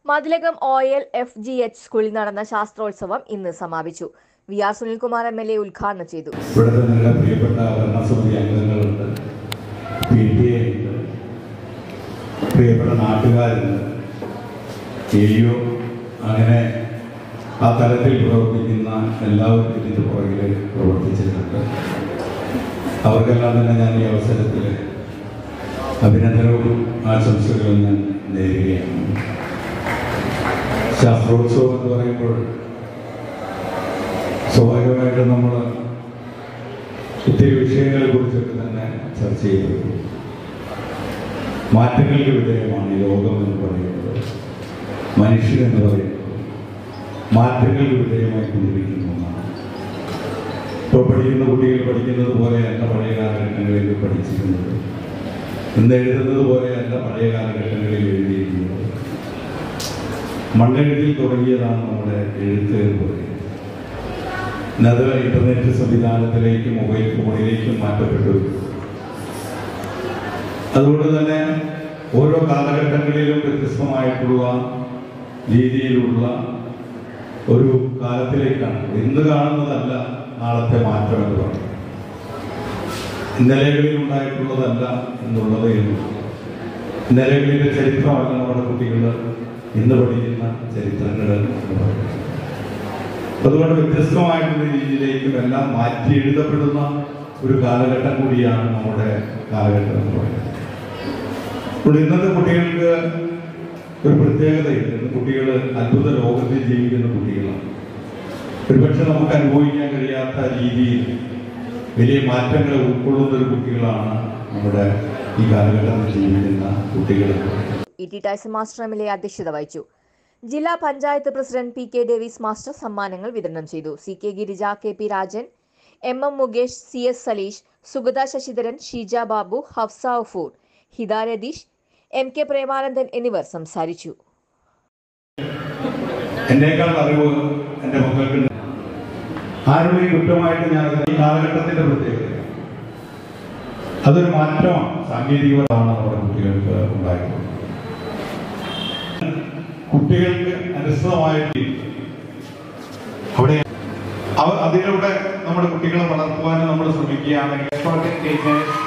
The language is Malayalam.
Mathilakam O L F G H സ്കൂളിൽ നടന്ന ശാസ്ത്രോത്സവം ഇന്ന് സമാപിച്ചു V R Sunilkumar M L A ഉദ്ഘാടനം ചെയ്തു ഇവിടുത്തെ നല്ല പ്രിയപ്പെട്ട ഭരണസമിതി അംഗങ്ങളുണ്ട് പി ടി എ ഉണ്ട് പ്രിയപ്പെട്ട നാട്ടുകാരുണ്ട് എയോ അങ്ങനെ ആ തലത്തിൽ പ്രവർത്തിക്കുന്ന എല്ലാവരും ഇതിൻ്റെ പുറകിൽ പ്രവർത്തിച്ചിട്ടുണ്ട് അവർക്കെല്ലാം തന്നെ ഞാൻ ഈ അവസരത്തിൽ അഭിനന്ദനവും ആശംസകളും ഞാൻ നേരുകയാണ് ശാസ്ത്രോത്സവം എന്ന് പറയുമ്പോൾ സ്വാഭാവികമായിട്ടും നമ്മൾ ഒത്തിരി വിഷയങ്ങളെ കുറിച്ചൊക്കെ തന്നെ ചർച്ച ചെയ്തു മാറ്റങ്ങൾക്ക് വിധേയമാണ് ഈ ലോകം എന്ന് പറയുന്നത് മനുഷ്യൻ എന്ന് പറയുന്നത് മാറ്റങ്ങൾക്ക് വിധേയമായി കൊണ്ടിരിക്കുന്ന ഒന്നാണ് ഇപ്പോൾ പഠിക്കുന്ന കുട്ടികൾ പഠിക്കുന്നത് പോലെയല്ല പഴയ കാലഘട്ടങ്ങളിൽ പഠിച്ചിരുന്നത് ഇന്ന് എഴുതുന്നത് പോലെയല്ല പഴയ കാലഘട്ടങ്ങളിൽ എഴുതിയിരിക്കുന്നത് മണ്ണെഴുതിൽ തുടങ്ങിയതാണ് നമ്മുടെ എഴുത്ത് എന്ന് പറയുന്നത് ഇന്നത് ഇന്റർനെറ്റ് സംവിധാനത്തിലേക്കും മൊബൈൽ ഫോണിലേക്കും മാറ്റപ്പെട്ടു അതുകൊണ്ട് തന്നെ ഓരോ കാലഘട്ടങ്ങളിലും വ്യത്യസ്തമായിട്ടുള്ള രീതിയിലുള്ള ഒരു കാലത്തിലേക്കാണ് ഇന്ന് കാണുന്നതല്ല നാളത്തെ മാറ്റം എന്ന് പറയുന്നത് ഇന്നലകളിൽ ഉണ്ടായിട്ടുള്ളതല്ല എന്നുള്ളതേ ഉള്ളൂ ഇന്നലകളിലെ ചരിത്രമല്ല നമ്മുടെ കുട്ടികൾ ഇന്ന് പഠിക്കുന്ന ചരിത്രങ്ങൾ എന്ന് പറയുന്നത് അതുകൊണ്ട് വ്യത്യസ്തമായിട്ടുള്ള രീതിയിലേക്കും എല്ലാം മാറ്റി എഴുതപ്പെടുന്ന ഒരു കാലഘട്ടം കൂടിയാണ് നമ്മുടെ കാലഘട്ടം എന്ന് പറയുന്നത് അപ്പോൾ ഇന്നത്തെ കുട്ടികൾക്ക് ഒരു പ്രത്യേകതയുണ്ട് ഇന്ന് കുട്ടികൾ അത്ഭുത ലോകത്തിൽ ജീവിക്കുന്ന കുട്ടികളാണ് ഒരുപക്ഷെ നമുക്ക് അനുഭവിക്കാൻ കഴിയാത്ത രീതിയിൽ വലിയ മാറ്റങ്ങൾ ഉൾക്കൊള്ളുന്ന ഒരു കുട്ടികളാണ് നമ്മുടെ ഈ കാലഘട്ടത്തിൽ ജീവിക്കുന്ന കുട്ടികൾ E T Tyson master M L A അധ്യക്ഷത വഹിച്ചു ജില്ലാ panchayat president P K Davis master സമ്മാനങ്ങൾ വിതരണം ചെയ്തു C K Girija K P Rajan M M Mukesh C S Saleesh Sugatha Sasidharan Sheeja Babu Hafsa Ufoor Hida Ratheesh M K Premanandan എന്നിവർ സംസാരിച്ചു എന്നേക്കാൾ അറിവ് എൻ്റെ മക്കൾക്ക് ആരുടെയും കുറ്റമായിട്ട് ഞാൻ അതിനെ- ഈ കാലഘട്ടത്തിന്റെ പ്രത്യേകത അതൊരു മാറ്റമാണ് സാങ്കേതികമാണ് നമ്മുടെ കുട്ടികൾക്ക് ഉണ്ടായിട്ടുള്ളത് കുട്ടികൾക്ക് അനുസൃതമായിട്ട് അവിടെ അവ അതിലൂടെ നമ്മുടെ കുട്ടികളെ വളർത്തുവാൻ നമ്മൾ ശ്രമിക്കുകയാണെങ്കിൽ Important teachers